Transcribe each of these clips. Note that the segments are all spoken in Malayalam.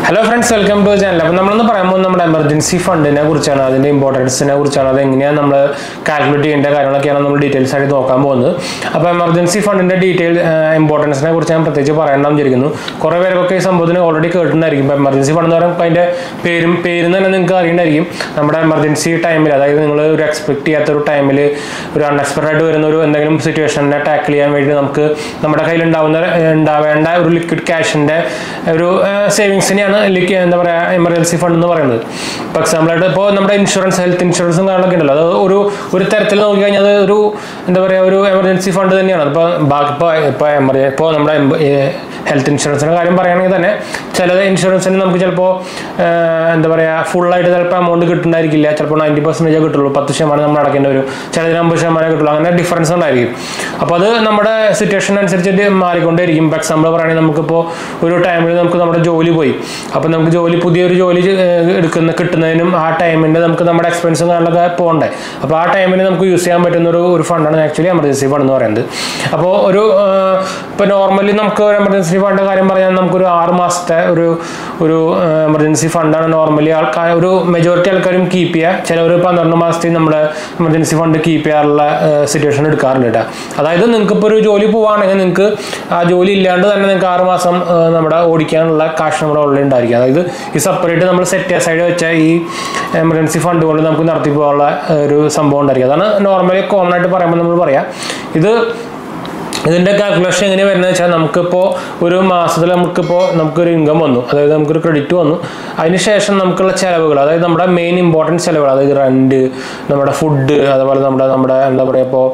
hello friends welcome to channel അപ്പോൾ നമ്മളൊന്ന് പറയുമ്പോൾ നമ്മുടെ എമർജൻസി ഫണ്ടിനെ കുറിച്ചാണ് അതിൻ്റെ ഇമ്പോർട്ടൻസിനെ കുറിച്ചാണ് അത് എങ്ങനെയാണ് നമ്മൾ കാൽക്കുലേറ്റ് ചെയ്യേണ്ട കാര്യങ്ങളൊക്കെയാണ് നമ്മൾ ഡീറ്റെയിൽസ് ആയിട്ട് നോക്കാൻ പോകുന്നത് അപ്പോൾ എമർജൻസി ഫണ്ടിൻ്റെ ഡീറ്റെയിൽ ഇമ്പോർട്ടൻസിനെ കുറിച്ച് ഞാൻ പ്രത്യേകിച്ച് പറയണമെന്ന് വിചാരിക്കുന്നു കുറേ പേരൊക്കെ ഈ സംഭവത്തിന് ഓൾറെഡി കേട്ടിട്ടുണ്ടായിരിക്കും ഇപ്പോൾ എമർജൻസി ഫണ്ട് എന്ന് പറയുമ്പോൾ അതിൻ്റെ പേരും പേരും തന്നെ നിങ്ങൾക്ക് അറിയണ്ടായിരിക്കും നമ്മുടെ എമർജൻസി ടൈമിൽ അതായത് നിങ്ങൾ ഒരു എക്സ്പെക്ട് ചെയ്യാത്ത ഒരു ടൈമിൽ ഒരു അൺഎക്സ്പെക്റ്റഡ് ആയിട്ട് വരുന്ന ഒരു എന്തെങ്കിലും സിറ്റുവേഷനെ ടാക്കിൾ ചെയ്യാൻ വേണ്ടി നമുക്ക് നമ്മുടെ കയ്യിൽ ഉണ്ടാവുന്ന ഉണ്ടാവേണ്ട ഒരു ലിക്വിഡ് ക്യാഷിൻ്റെ ഒരു സേവിങ്സിനെയാണ് ലിക്വിഡ് എന്താ പറയുക എമർജൻസി ഫണ്ട് എന്ന് പറയുന്നത് ഇപ്പോൾ എക്സാമ്പിളായിട്ട് ഇപ്പോൾ നമ്മുടെ ഇൻഷുറൻസ് ഹെൽത്ത് ഇൻഷുറൻസും കാര്യങ്ങളൊക്കെ ഉണ്ടല്ലോ അത് ഒരു ഒരു തരത്തിൽ നോക്കിക്കഴിഞ്ഞാൽ അത് ഒരു എന്താ പറയുക ഒരു എമർജൻസി ഫണ്ട് തന്നെയാണ് ഇപ്പോൾ ബാക്കി ഇപ്പോൾ ഇപ്പോൾ എമർജൻ ഇപ്പോൾ നമ്മുടെ ഹെൽത്ത് ഇൻഷുറൻസിൻ്റെ കാര്യം പറയുകയാണെങ്കിൽ തന്നെ ചില ഇൻഷുറൻസിന് നമുക്ക് ചിലപ്പോൾ എന്താ പറയുക ഫുള്ളായിട്ട് ചിലപ്പോൾ എമൗണ്ട് കിട്ടുന്നതായിരിക്കില്ല ചിലപ്പോൾ നയൻറ്റി പെർസെൻറ്റേജ് കിട്ടുള്ളൂ പത്ത് ശതമാനം നമ്മൾ അടക്കേണ്ടി വരും ചിലതിന് അമ്പത് ശതമാനം കിട്ടുള്ളൂ അങ്ങനെ ഡിഫറൻസ് ഉണ്ടായിരിക്കും അപ്പോൾ അത് നമ്മുടെ സിറ്റുവേഷൻ അനുസരിച്ചിട്ട് മാറിക്കൊണ്ടേയിരിക്കും ഇപ്പോൾ എക്സാമ്പിൾ പറയുകയാണെങ്കിൽ നമുക്കിപ്പോൾ ഒരു ടൈമിൽ നമുക്ക് നമ്മുടെ ജോലി പോയി അപ്പോൾ നമുക്ക് ജോലി പുതിയൊരു ജോലി ഏഹ്, എടുക്കുന്ന കിട്ടുന്നതിനും ആ ടൈമിൻ്റെ നമുക്ക് നമ്മുടെ എക്സ്പെൻസും കാര്യങ്ങളൊക്കെ പോകണ്ടേ അപ്പോൾ ആ ടൈമിന് നമുക്ക് യൂസ് ചെയ്യാൻ പറ്റുന്ന ഒരു ഒരു ഫണ്ടാണ് ആക്ച്വലി എമർജൻസി ഫണ്ട് എന്ന് പറയുന്നത് അപ്പോൾ ഒരു ഇപ്പോൾ നോർമലി നമുക്ക് ഒരു എമർജൻസി ഫണ്ട് കാര്യം പറഞ്ഞാൽ നമുക്കൊരു ആറ് മാസത്തെ ഒരു ഒരു എമർജൻസി ഫണ്ടാണ് നോർമലി ആൾക്കാർ ഒരു മെജോറിറ്റി ആൾക്കാരും കീപ്പ് ചെയ്യുക ചിലവർ പന്ത്രണ്ട് മാസത്തിൽ നമ്മുടെ എമർജൻസി ഫണ്ട് കീപ്പ് ചെയ്യാറുള്ള സിറ്റുവേഷൻ എടുക്കാറുണ്ട് കേട്ടോ അതായത് നിങ്ങൾക്ക് ഇപ്പോൾ ഒരു ജോലി പോവുകയാണെങ്കിൽ നിങ്ങൾക്ക് ആ ജോലി ഇല്ലാണ്ട് തന്നെ നിങ്ങൾക്ക് ആറ് മാസം ആ, നമ്മുടെ ഓടിക്കാനുള്ള കാശ് നമ്മുടെ ഉള്ളിൽ ഉണ്ടായിരിക്കും അതായത് ഈ സെപ്പറേറ്റ് നമ്മൾ സെറ്റ് സൈഡ് വെച്ച ഈ എമർജൻസി ഫണ്ട് കൊണ്ട് നമുക്ക് നടത്തി പോകാനുള്ള ആ, ഒരു സംഭവം ഉണ്ടായിരിക്കും അതാണ് നോർമലി കോമൺ ആയിട്ട് പറയുമ്പോൾ നമ്മൾ പറയാം ഇത് ഇതിൻ്റെ കാൽക്കുലേഷൻ എങ്ങനെ വരുന്നത് വെച്ചാൽ നമുക്കിപ്പോൾ ഒരു മാസത്തിൽ നമുക്കിപ്പോൾ നമുക്കൊരു ഇൻകം വന്നു അതായത് നമുക്കൊരു ക്രെഡിറ്റ് വന്നു അതിന് ശേഷം നമുക്കുള്ള ചിലവുകൾ അതായത് നമ്മുടെ മെയിൻ ഇമ്പോർട്ടൻറ്റ് ചിലവുകൾ അതായത് റെൻറ്റ് നമ്മുടെ ഫുഡ് അതുപോലെ നമ്മുടെ നമ്മുടെ എന്താ പറയുക ഇപ്പോൾ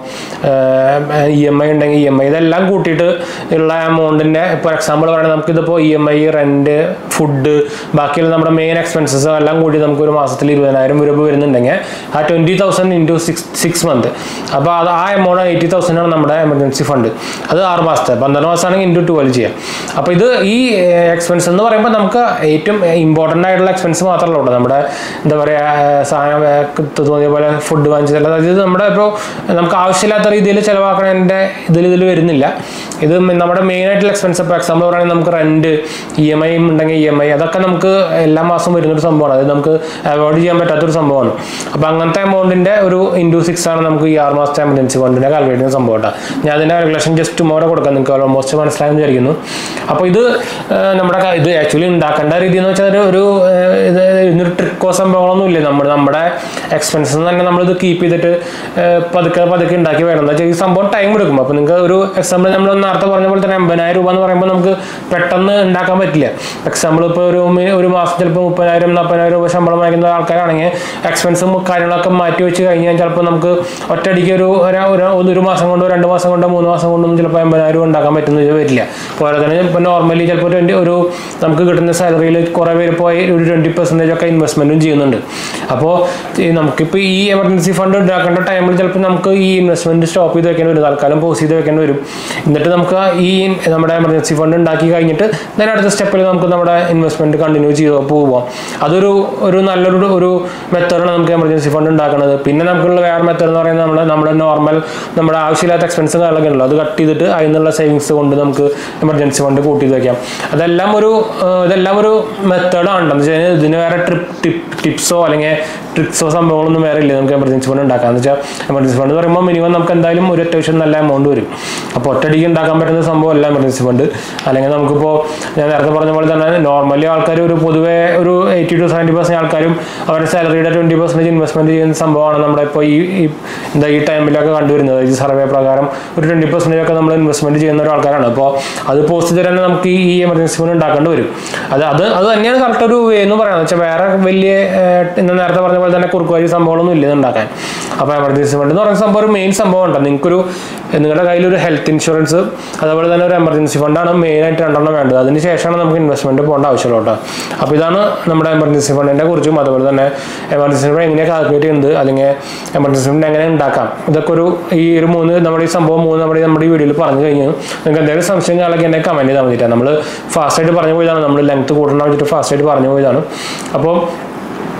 ഇ എം ഐ ഉണ്ടെങ്കിൽ ഇ എം ഐ ഇതെല്ലാം കൂട്ടിയിട്ട് ഉള്ള എമൗണ്ടിൻ്റെ ഇപ്പോൾ എക്സാമ്പിൾ പറയുകയാണെങ്കിൽ നമുക്കിതിപ്പോൾ E M I rent food ബാക്കിയുള്ള നമ്മുടെ മെയിൻ എക്സ്പെൻസസ് എല്ലാം കൂടി നമുക്ക് ഒരു മാസത്തിൽ ഇരുപതിനായിരം രൂപ വരുന്നുണ്ടെങ്കിൽ ആ twenty thousand into six six month അപ്പോൾ അത് ആ എമൗണ്ട് എയ്റ്റി തൗസൻഡ് ആണ് നമ്മുടെ എമർജൻസി ഫണ്ട് അത് ആറ് മാസത്തെ പന്ത്രണ്ട് മാസമാണെങ്കിൽ ഇൻറ്റു ട്വൽവ് ചെയ്യാം അപ്പോൾ ഇത് ഈ എക്സ്പെൻസ് എന്ന് പറയുമ്പോൾ നമുക്ക് ഏറ്റവും ഇമ്പോർട്ടൻ്റ് ആയിട്ടുള്ള എക്സ്പെൻസ് മാത്രമല്ല ഉള്ളൂ നമ്മുടെ എന്താ പറയുക സാധനം ഏർ, തോന്നിയ പോലെ ഫുഡ് വാങ്ങിച്ചതല്ല അതായത് നമ്മുടെ ഇപ്പോൾ നമുക്ക് ആവശ്യമില്ലാത്ത രീതിയിൽ ചിലവാക്കണതിൻ്റെ ഇതിൽ ഇതിൽ വരുന്നില്ല ഇത് നമ്മുടെ മെയിൻ ആയിട്ടുള്ള എക്സ്പെൻസ് ഇപ്പോൾ എക്സാമ്പിൾ പറയുകയാണെങ്കിൽ നമുക്ക് റെൻറ്റ് ഇ എം ഐ ഉണ്ടെങ്കിൽ ഇ എം ഐ അതൊക്കെ നമുക്ക് എല്ലാ മാസവും വരുന്നൊരു സംഭവമാണ് അത് നമുക്ക് അവോയ്ഡ് ചെയ്യാൻ പറ്റാത്തൊരു സംഭവമാണ് അപ്പോൾ അങ്ങനത്തെ എമൗണ്ടിൻ്റെ ഒരു ഇൻറ്റു സിക്സ് ആണ് നമുക്ക് ഈ ആറ് മാസത്തെ എമർജൻസി ഫണ്ടിനെ കാൽക്കുലേറ്റ് ചെയ്യുന്ന സംഭവം കേട്ടോ ഞാൻ അതിൻ്റെ കാൽക്കുലേഷൻ ജസ്റ്റ് ടുമോറോ കൊടുക്കാം നിങ്ങൾക്ക് ഓൾമോസ്റ്റ് മനസ്സിലായെന്ന് വിചാരിക്കുന്നു അപ്പോൾ ഇത് ആ, നമ്മുടെ ക- ഇത് ആക്ച്വലി ഉണ്ടാക്കേണ്ട രീതി എന്ന് വെച്ചാൽ ഒരു- ഒരു ആ, ഇത് ഇതിനൊരു ട്രിക്കോ സംഭവങ്ങളൊന്നും ഇല്ല നമ്മുടെ നമ്മുടെ എക്സ്പെൻസസ് തന്നെ നമ്മളിത് കീപ്പ് ചെയ്തിട്ട് ആ, പതുക്കെ പതുക്കെ ഉണ്ടാക്കി വേണം എന്താ വെച്ചാൽ ഈ സംഭവം ടൈം എടുക്കും അപ്പോൾ നിങ്ങൾക്ക് ഒരു എക്സാമ്പിൾ നമ്മൾ നേരത്തെ പറഞ്ഞ പോലെ തന്നെ എൺപതിനായിരം രൂപ എന്ന് പറയുമ്പോൾ നമുക്ക് പെട്ടെന്ന് ഉണ്ടാക്കാൻ പറ്റില്ല എക്സാമ്പിൾ ഇപ്പോൾ ഒരു മി- ഒരു മാസം ചിലപ്പോൾ മുപ്പതിനായിരം നാൽപ്പതിനായിരം രൂപ ശമ്പളം വാങ്ങിക്കുന്ന ആൾക്കാരാണെങ്കിൽ എക്സ്പെൻസും കാര്യങ്ങളൊക്കെ മാറ്റി വെച്ച് കഴിഞ്ഞാൽ ചിലപ്പോൾ നമുക്ക് ഒറ്റയടിക്ക് ഒരു ഒരു- ഒരു- ഒരു മാസം കൊണ്ടോ രണ്ട് മാസം കൊണ്ടോ മൂന്ന് മാസം കൊണ്ടൊന്നും ചിലപ്പോൾ എൺപതിനായിരം രൂപ ഉണ്ടാക്കാൻ പറ്റുന്ന വരില്ല പോലെ തന്നെ ഇപ്പോൾ നോർമലി ചിലപ്പോൾ ട്വൻറ്റി ഒരു നമുക്ക് കിട്ടുന്ന സാലറിയിൽ കുറേ പേര് പോയി ഒരു ട്വൻറ്റി പെർസെൻറ്റേജ് ഒക്കെ ഇൻവെസ്റ്റ്മെൻറ്റും ചെയ്യുന്നുണ്ട് അപ്പോൾ ഈ നമുക്കിപ്പോൾ ഈ എമർജൻസി ഫണ്ട് ഉണ്ടാക്കേണ്ട ടൈമിൽ ചിലപ്പോൾ നമുക്ക് ഈ ഇൻവെസ്റ്റ്മെൻറ്റ് സ്റ്റോപ്പ് ചെയ്ത് വെക്കേണ്ടി വരും തൽക്കാലം പോസ് ചെയ്ത് വെക്കേണ്ടി വരും എന്നിട്ട് നമുക്ക് ഈ നമ്മുടെ എമർജൻസി ഫണ്ട് ഉണ്ടാക്കി കഴിഞ്ഞിട്ട് then അടുത്ത സ്റ്റെപ്പിൽ നമുക്ക് നമ്മുടെ ഇൻവെസ്റ്റ്മെൻറ്റ് കണ്ടിന്യൂ ചെയ്ത് പോവാം അതൊരു ഒരു നല്ലൊരു ഒരു മെത്തേഡാണ് നമുക്ക് എമർജൻസി ഫണ്ട് ഉണ്ടാക്കുന്നത് പിന്നെ നമുക്കുള്ള വേറെ മെത്തേഡ് എന്ന് പറയുന്നത് നമ്മുടെ നമ്മുടെ നോർമൽ നമ്മുടെ ആവശ്യമില്ലാത്ത എക്സ്പെൻസ് കാര്യങ്ങളൊക്കെ ഉണ്ടല്ലോ അത് കട്ട് ചെയ്തിട്ട് അതിൽ നിന്നുള്ള സേവിങ്സ് കൊണ്ട് നമുക്ക് എമർജൻസി ഫണ്ട് കൂട്ടി ചെയ്ത് വെക്കാം അതെല്ലാം ഒരു ആ, ഇതെല്ലാം ഒരു മെത്തേഡാണ് എന്ന് വെച്ച് കഴിഞ്ഞാൽ ഇതിന് വേറെ ട്രിപ്പ് ടിപ്പ് ടിപ്സോ അല്ലെങ്കിൽ ട്രിക്സോ സംഭവങ്ങളൊന്നും വേറെ ഇല്ല നമുക്ക് എമർജൻസി ഫണ്ട് ഉണ്ടാക്കാം എന്ന് വെച്ചാൽ എമർജൻസി ഫണ്ട് എന്ന് പറയുമ്പോൾ മിനിമം നമുക്ക് എന്തായാലും ഒരു അത്യാവശ്യം നല്ല എമൗണ്ട് വരും അപ്പോൾ ഒറ്റയടിക്ക് ഉണ്ടാക്കാൻ പറ്റുന്ന സംഭവം അല്ല എമർജൻസി ഫണ്ട് അല്ലെങ്കിൽ നമുക്കിപ്പോൾ ഞാൻ നേരത്തെ പറഞ്ഞ പോലെ തന്നെ നോർമലി ആൾക്കാർ ഒരു പൊതുവേ ഒരു എയ്റ്റി ടു സെവൻറ്റി പെർസെൻറ്റ് ആൾക്കാരും അവരുടെ സാലറിയുടെ ട്വൻറ്റി പെർസെൻറ്റേജ് ഇൻവെസ്റ്റ്മെൻറ്റ് ചെയ്യുന്ന സംഭവമാണ് നമ്മുടെ ഇപ്പോൾ ഈ ഈ എന്താ ഈ ടൈമിലൊക്കെ കണ്ടുവരുന്നത് ഈ സർവേ പ്രകാരം ഒരു ട്വൻറ്റി പെർസെൻറ്റേജ് ഒക്കെ നമ്മൾ ഇൻവെസ്റ്റ്മെൻറ്റ് ചെയ്യുന്ന ഒരു ആൾക്കാരാണ് അപ്പോൾ അത് പോസ്റ്റ് ചെയ്ത് തന്നെ നമുക്ക് ഈ എമർജൻസി ഫണ്ട് ഉണ്ടാക്കേണ്ടി വരും അത് അത് അത് തന്നെയാണ് കറക്റ്റ് ഒരു വേ എന്ന് പറയുന്നത് വെച്ചാൽ വേറെ വലിയ ഏഹ്, ഇന്ന് നേരത്തെ പറഞ്ഞ പോലെ തന്നെ കുറുക്കുവരി സംഭവങ്ങളൊന്നും ഇല്ല ഇത് ഉണ്ടാക്കാൻ അപ്പോൾ എമർജൻസി ഫണ്ട് എന്ന് പറയുന്ന സംഭവം ഒരു മെയിൻ സംഭവം ഉണ്ട് നിങ്ങൾക്കൊരു നിങ്ങളുടെ കയ്യിൽ ഒരു ഹെൽത്ത് ഇൻഷുറൻസ് അതുപോലെ തന്നെ ഒരു എമർജൻസി ഫണ്ടാണ് മെയിൻ ആയിട്ട് രണ്ടെണ്ണം വേണ്ടത് അതിന് ശേഷമാണ് നമുക്ക് ഇൻവെസ്റ്റ്മെന്റ് പോകേണ്ട ആവശ്യമുള്ളൂ കേട്ടോ അപ്പോൾ ഇതാണ് നമ്മുടെ എമർജൻസി ഫണ്ടിനെ കുറിച്ചും അതുപോലെ തന്നെ എമർജൻസി ഫണ്ട് എങ്ങനെയാണ് കാൽക്കുലേറ്റ് ചെയ്യുന്നത് അല്ലെങ്കിൽ എമർജൻസി ഫണ്ട് എങ്ങനെ ഉണ്ടാക്കാം ഇതൊക്കെ ഒരു ഈ ഒരു മൂന്ന് നമ്മുടെ ഈ സംഭവം മൂന്ന് നമ്മുടെ നമ്മുടെ ഈ വീഡിയോയിൽ പറഞ്ഞു കഴിഞ്ഞു നിങ്ങൾക്ക് എന്തെങ്കിലും സംശയം കാണാൻ എന്നെ കമന്റ് ചെയ്താൽ മതിട്ടാണ് നമ്മൾ ഫാസ്റ്റ് ആയിട്ട് പറഞ്ഞു പോയതാണ് നമ്മൾ ലെങ്ത് കൂട്ടണം വെച്ചിട്ട് ഫാസ്റ്റ് ആയിട്ട് പറഞ്ഞു പോയതാണ് അപ്പോൾ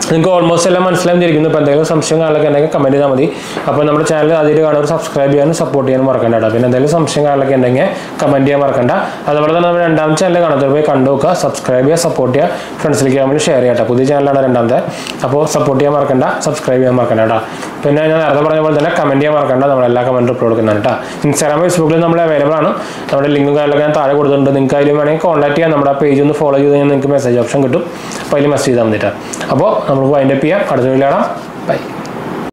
നിങ്ങൾക്ക് ഓൾമോസ്റ്റ് എല്ലാം മനസ്സിലായിരിക്കുന്നു ഇപ്പോൾ എന്തെങ്കിലും സംശയം കാര്യങ്ങളൊക്കെ ഉണ്ടെങ്കിൽ കമൻറ്റ് ചെയ്താൽ മതി അപ്പോൾ നമ്മുടെ ചാനൽ ആദ്യമായിട്ട് കാണുന്നവർ സബ്സ്ക്രൈബ് ചെയ്യാനും സപ്പോർട്ട് ചെയ്യാനും മറക്കണ്ട കേട്ടോ പിന്നെ എന്തെങ്കിലും സംശയം കാര്യങ്ങളൊക്കെ ഉണ്ടെങ്കിൽ കമൻറ്റ് ചെയ്യാൻ മറക്കണ്ട അതുപോലെ തന്നെ നമ്മുടെ രണ്ടാമത്തെ ചാനൽ കാണാത്തവർ പോയി കണ്ടു നോക്കുക സബ്സ്ക്രൈബ് ചെയ്യുക സപ്പോർട്ട് ചെയ്യുക ഫ്രണ്ട്സിലേക്ക് വേണ്ടി ഷെയർ ചെയ്യാം കേട്ടോ പുതിയ ചാനലാണ് രണ്ടാമത്തെ അപ്പോൾ സപ്പോർട്ട് ചെയ്യാൻ മറക്കണ്ട സബ്സ്ക്രൈബ് ചെയ്യാൻ മറക്കണ്ട കേട്ടോ പിന്നെ ഞാൻ നേരത്തെ പറഞ്ഞ പോലെ തന്നെ കമൻറ്റ് ചെയ്യാൻ മറക്കണ്ട നമ്മൾ എല്ലാ കമൻറ്റും റിപ്ലൈ കൊടുക്കുന്നതാണ് കേട്ടോ ഇൻസ്റ്റാഗ്രാം ഫേസ്ബുക്കിൽ നമ്മൾ അവൈലബിൾ ആണ് നമ്മുടെ ലിങ്കും കാര്യങ്ങളൊക്കെ ഞാൻ താഴെ കൊടുത്തിട്ടുണ്ട് നിങ്ങൾക്ക് അതിലും വേണമെങ്കിൽ കോൺടാക്ട് ചെയ്യാം നമ്മുടെ പേജ് ഒന്ന് ഫോളോ ചെയ്ത് കഴിഞ്ഞാൽ നിങ്ങൾക്ക് മെസ്സേജ് ഓപ്ഷൻ കിട്ടും അപ്പോൾ അതിൽ മെസ്സേജ് ചെയ്താൽ മതി കേട്ടോ അപ്പോൾ നമുക്ക് വൈൻഡപ്പ് ചെയ്യാം അടുത്ത വീഡിയോ കാണാം ബൈ